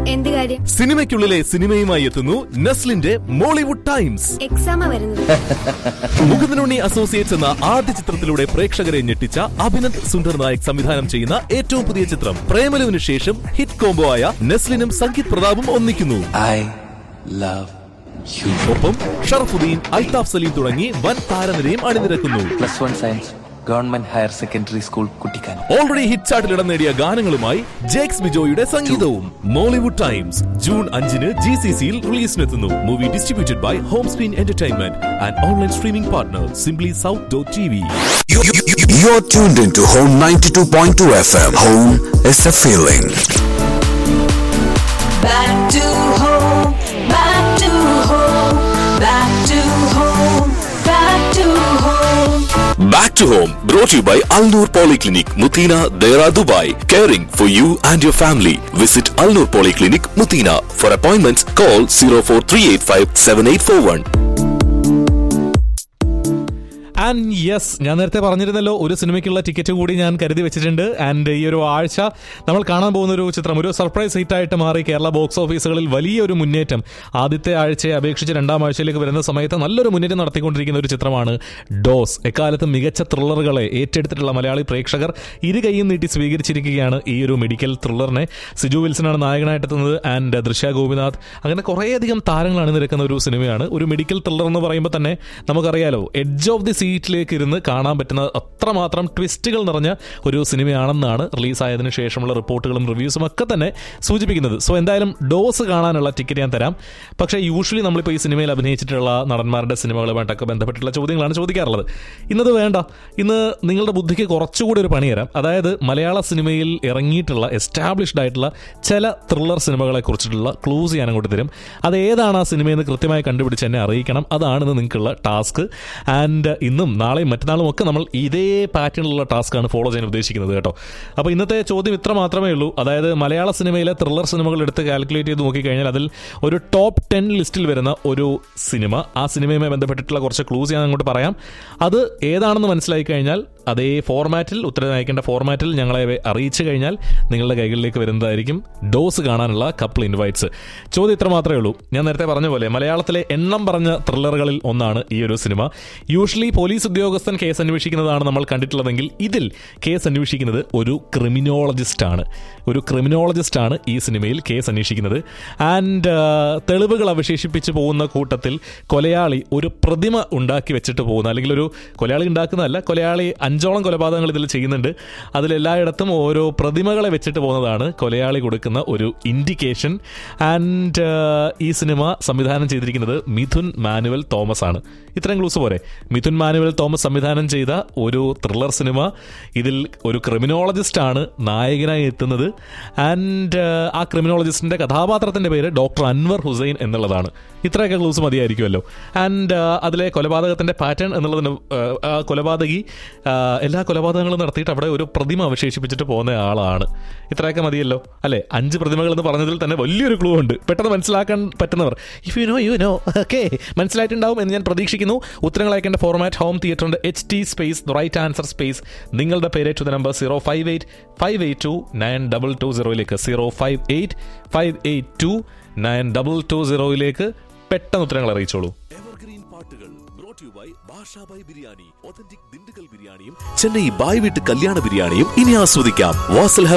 എന്ത് കാര്യം സിനിമയ്ക്കുള്ളിലെ സിനിമയുമായി എത്തുന്നു നെസ്ലിന്റെ മോളിവുഡ് ടൈംസ് എക്സാമാ വരുന്നത് മുകുന്ദനുണ്ണി അസോസിയേറ്റ്സ് എന്ന ആദ്യ ചിത്രത്തിലൂടെ പ്രേക്ഷകരെ ഞെട്ടിച്ച അഭിനന്ദ് സുന്ദർ നായക് സംവിധാനം ചെയ്യുന്ന ഏറ്റവും പുതിയ ചിത്രം പ്രേമലുവിന് ശേഷം ഹിറ്റ് കോംബോ ആയ നെസ്ലിനും സംഗീത് പ്രതാപും ഒന്നിക്കുന്നു I love you. ഒപ്പം ഷറഫുദ്ദീൻ അൽതാഫ് സലീം തുടങ്ങി വൻ താരനിരയും അണിനിരക്കുന്നു Plus one science, government higher secondary school, Kutikan. Already hit ചാർട്ടിൽ ഇടം നേടിയ ഗാനങ്ങളുമായി ജേക്സ് ബിജോയുടെ സംഗീതവും മോളിവുഡ് ടൈംസ് ജൂൺ അഞ്ചിന് ജി സി സിയിൽ റിലീസിനെത്തുന്നു movie distributed by Home Screen Entertainment and online streaming partner Simply South dot T V You- you- you- You're tuned into Home 92.2 FM. Home is a feeling. Back to home, back to home, back to home, back to home. Back to home brought to you by Alnur Polyclinic, Mutina, Dera, Dubai. Caring for you and your family. Visit Alnur Polyclinic, Mutina. For appointments, call 04385 7841. And yes ഞാൻ നേരത്തെ പറഞ്ഞിരുന്നല്ലോ ഒരു സിനിമയ്ക്കുള്ള ticket കൂടി ഞാൻ കരുതി വെച്ചിട്ടുണ്ട് and ഈ ഒരു ആഴ്ച നമ്മൾ കാണാൻ പോകുന്ന ഒരു ചിത്രം ഒരു സർപ്രൈസ് ഹിറ്റായിട്ട് മാറി കേരള ബോക്സ് ഓഫീസുകളിൽ വലിയൊരു മുന്നേറ്റം ആദ്യത്തെ ആഴ്ചയെ അപേക്ഷിച്ച് രണ്ടാം ആഴ്ചയിലേക്ക് വരുന്ന സമയത്ത് നല്ലൊരു മുന്നേറ്റം നടത്തിക്കൊണ്ടിരിക്കുന്ന ഒരു ചിത്രമാണ് ഡോസ് എക്കാലത്ത് മികച്ച ത്രില്ലറുകളെ ഏറ്റെടുത്തിട്ടുള്ള മലയാളി പ്രേക്ഷകർ ഇരു കൈയും നീട്ടി സ്വീകരിച്ചിരിക്കുകയാണ് ഈ ഒരു മെഡിക്കൽ ത്രില്ലറിനെ സിജു വിൽസനാണ് നായകനായിട്ടെത്തുന്നത് ആൻഡ് ദൃശ്യ ഗോപിനാഥ് അങ്ങനെ കുറേയധികം താരങ്ങളാണ് നിരക്കുന്ന ഒരു സിനിമയാണ് ഒരു മെഡിക്കൽ ത്രില്ലർ എന്ന് പറയുമ്പോൾ തന്നെ നമുക്കറിയാലോ എഡ്ജ് ഓഫ് ദി സീറ്റിലേക്ക് ഇരുന്ന് കാണാൻ പറ്റുന്ന അത്രമാത്രം ട്വിസ്റ്റുകൾ നിറഞ്ഞ ഒരു സിനിമയാണെന്നാണ് റിലീസായതിനു ശേഷമുള്ള റിപ്പോർട്ടുകളും റിവ്യൂസും ഒക്കെ തന്നെ സൂചിപ്പിക്കുന്നത് സോ എന്തായാലും ഡോസ് കാണാനുള്ള ടിക്കറ്റ് ഞാൻ തരാം പക്ഷേ യൂഷ്വലി നമ്മളിപ്പോൾ ഈ സിനിമയിൽ അഭിനയിച്ചിട്ടുള്ള നടന്മാരുടെ സിനിമകളുമായിട്ടൊക്കെ ബന്ധപ്പെട്ടുള്ള ചോദ്യങ്ങളാണ് ചോദിക്കാറുള്ളത് ഇന്നത് വേണ്ട ഇന്ന് നിങ്ങളുടെ ബുദ്ധിക്ക് കുറച്ചുകൂടി ഒരു പണി തരാം അതായത് മലയാള സിനിമയിൽ ഇറങ്ങിയിട്ടുള്ള എസ്റ്റാബ്ലിഷ്ഡ് ആയിട്ടുള്ള ചില ത്രില്ലർ സിനിമകളെ കുറിച്ചിട്ടുള്ള ക്ലൂസ് ഞാൻ അങ്ങോട്ട് തരും അത് ഏതാണ് ആ സിനിമയെന്ന് കൃത്യമായി കണ്ടുപിടിച്ച് എന്നെ അറിയിക്കണം അതാണ് ഇന്ന് നിങ്ങൾക്കുള്ള ടാസ്ക് ആൻഡ് ഇന്നും നാളെയും മറ്റന്നാളും ഒക്കെ നമ്മൾ ഇതേ പാറ്റേണിലുള്ള ടാസ്ക്കാണ് ഫോളോ ചെയ്യാൻ ഉദ്ദേശിക്കുന്നത് കേട്ടോ അപ്പോൾ ഇന്നത്തെ ചോദ്യം ഇത്ര മാത്രമേ ഉള്ളൂ അതായത് മലയാള സിനിമയിലെ ത്രില്ലർ സിനിമകൾ എടുത്ത് കാൽക്കുലേറ്റ് ചെയ്ത് നോക്കിക്കഴിഞ്ഞാൽ അതിൽ ഒരു ടോപ്പ് ടെൻ ലിസ്റ്റിൽ വരുന്ന ഒരു സിനിമ ആ സിനിമയുമായി ബന്ധപ്പെട്ടിട്ടുള്ള കുറച്ച് ക്ലൂസ് ഞാൻ അങ്ങോട്ട് പറയാം അത് ഏതാണെന്ന് മനസ്സിലായി കഴിഞ്ഞാൽ അതേ ഫോർമാറ്റിൽ ഉത്തരം അയക്കേണ്ട ഫോർമാറ്റിൽ ഞങ്ങളെ അറിയിച്ചു കഴിഞ്ഞാൽ നിങ്ങളുടെ കൈകളിലേക്ക് വരുന്നതായിരിക്കും ഡോസ് കാണാനുള്ള കപ്പിൾ ഇൻവൈറ്റ്സ് ചോദ്യം ഇത്ര മാത്രമേ ഉള്ളൂ ഞാൻ നേരത്തെ പറഞ്ഞ പോലെ മലയാളത്തിലെ എണ്ണം പറഞ്ഞ ത്രില്ലറുകളിൽ ഒന്നാണ് ഈ ഒരു സിനിമ യൂഷ്വലി പോലീസ് ഉദ്യോഗസ്ഥൻ കേസ് അന്വേഷിക്കുന്നതാണ് നമ്മൾ കണ്ടിട്ടുള്ളതെങ്കിൽ ഇതിൽ കേസ് അന്വേഷിക്കുന്നത് ഒരു ക്രിമിനോളജിസ്റ്റ് ആണ് ഒരു ക്രിമിനോളജിസ്റ്റ് ആണ് ഈ സിനിമയിൽ കേസ് അന്വേഷിക്കുന്നത് ആൻഡ് തെളിവുകൾ അവശേഷിപ്പിച്ച് പോകുന്ന കൂട്ടത്തിൽ കൊലയാളി ഒരു പ്രതിമ ഉണ്ടാക്കി വെച്ചിട്ട് പോകുന്ന അല്ലെങ്കിൽ ഒരു കൊലയാളി ഉണ്ടാക്കുന്നതല്ല കൊലയാളി അഞ്ചോളം കൊലപാതകങ്ങൾ ഇതിൽ ചെയ്യുന്നുണ്ട് അതിലെല്ലായിടത്തും ഓരോ പ്രതിമകളെ വെച്ചിട്ട് പോകുന്നതാണ് കൊലയാളി കൊടുക്കുന്ന ഒരു ഇൻഡിക്കേഷൻ ആൻഡ് ഈ സിനിമ സംവിധാനം ചെയ്തിരിക്കുന്നത് മിഥുൻ മാനുവൽ തോമസ് ആണ് ഇത്രയും ക്ലൂസ് പോരെ മിഥുൻ മാനുവൽ തോമസ് സംവിധാനം ചെയ്ത ഒരു ത്രില്ലർ സിനിമ ഇതിൽ ഒരു ക്രിമിനോളജിസ്റ്റ് ആണ് നായകനായി എത്തുന്നത് ആൻഡ് ആ ക്രിമിനോളജിസ്റ്റിന്റെ കഥാപാത്രത്തിന്റെ പേര് ഡോക്ടർ അൻവർ ഹുസൈൻ എന്നുള്ളതാണ് ഇത്രയൊക്കെ ക്ലൂസ് മതിയായിരിക്കുമല്ലോ ആൻഡ് അതിലെ കൊലപാതകത്തിന്റെ പാറ്റേൺ എന്നുള്ളതിന് uh, ആ കൊലപാതകി uh, എല്ലാ കൊലപാതകങ്ങളും നടത്തിയിട്ട് അവിടെ ഒരു പ്രതിമ അവശേഷിപ്പിച്ചിട്ട് പോകുന്ന ആളാണ് ഇത്രയൊക്കെ മതിയല്ലോ അല്ലെ അഞ്ച് പ്രതിമകൾ എന്ന് പറഞ്ഞതിൽ തന്നെ വലിയൊരു ക്ലൂ ഉണ്ട് പെട്ടെന്ന് മനസ്സിലാക്കാൻ പറ്റുന്നവർ if you know you know okay മനസ്സിലായിട്ടുണ്ടാവും എന്ന് ഞാൻ പ്രതീക്ഷിക്കുന്നു ഉത്തരങ്ങൾ അയക്കേണ്ട ഫോർമാറ്റ് ഹോം തിയേറ്ററിന്റെ H T space right answer space നിങ്ങളുടെ പേര് to the number zero five eight five eight two nine double two സീറോയിലേക്ക് zero five eight five eight two nine double two സീറോയിലേക്ക് പെട്ടെന്ന് ഉത്തരങ്ങൾ അറിയിച്ചോളൂ എവർഗ്രീൻ പാട്ടുകൾ brought to you by Basha Bhai biryani authentic Dindigul ബിരിയാണിയും Chennai bye വീട്ട് കല്യാണ ബിരിയാണിയും ഇനി ആസ്വദിക്കാം വാസൽ